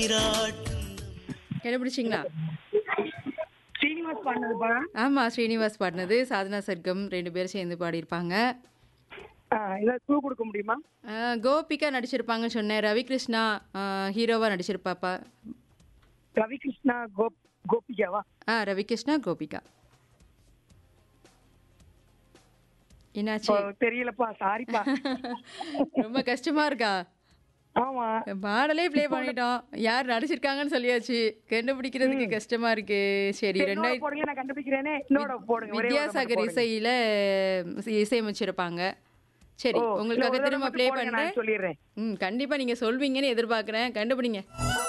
நீராட்டும் கண்டுபிடிச்சிங்களா ஸ்ரீனிவாஸ் பாடினதுப்பா ஆமா ஸ்ரீனிவாஸ் பாடினது சாதனா சர்க்கம் ரெண்டு பேரும் சேர்ந்து பாடியிருப்பாங்க ஏதாவது க்ளூ கொடுக்க முடியுமா ஆ, கோபிகா நடிச்சிருப்பாங்கன்னு சொன்னேன் ரவி கிருஷ்ணா ஆ, ஹீரோவா நடிச்சிருப்பாப்பா ரவி கிருஷ்ணா கோப் கோபிகாவா ஆ ரவி கிருஷ்ணா கோபிகா என்னாச்சு ஓ, தெரியலப்பா சாரிப்பா ரொம்ப கஷ்டமா இருக்கா ஆமா பாடலே ப்ளே பண்ணிட்டோம் யார் நடிச்சிருக்காங்கன்னு சொல்லியாச்சு கண்டுபிடிக்கிறதுக்கு கஷ்டமா இருக்கு சரி என்னோட ரெண்டாயிரத்தி போடுங்க நான் கண்டுபிடிக்கிறேனே இன்னோட போடுங்க ஒரே ஒரு வித்யாசாகர் மட்டும் போடுங்க. இசையில இசையமைச்சிருப்பாங்க சரி ஓ, இல்ல, உங்களுக்காக ஒரு தடவை திரும்ப மட்டும் ப்ளே போடுங்க, பண்றேன் நான் சொல்லிடுறேன் ம் கண்டிப்பா நீங்க சொல்வீங்கன்னு எதிர்பார்க்கறேன் கண்டுபிடிங்க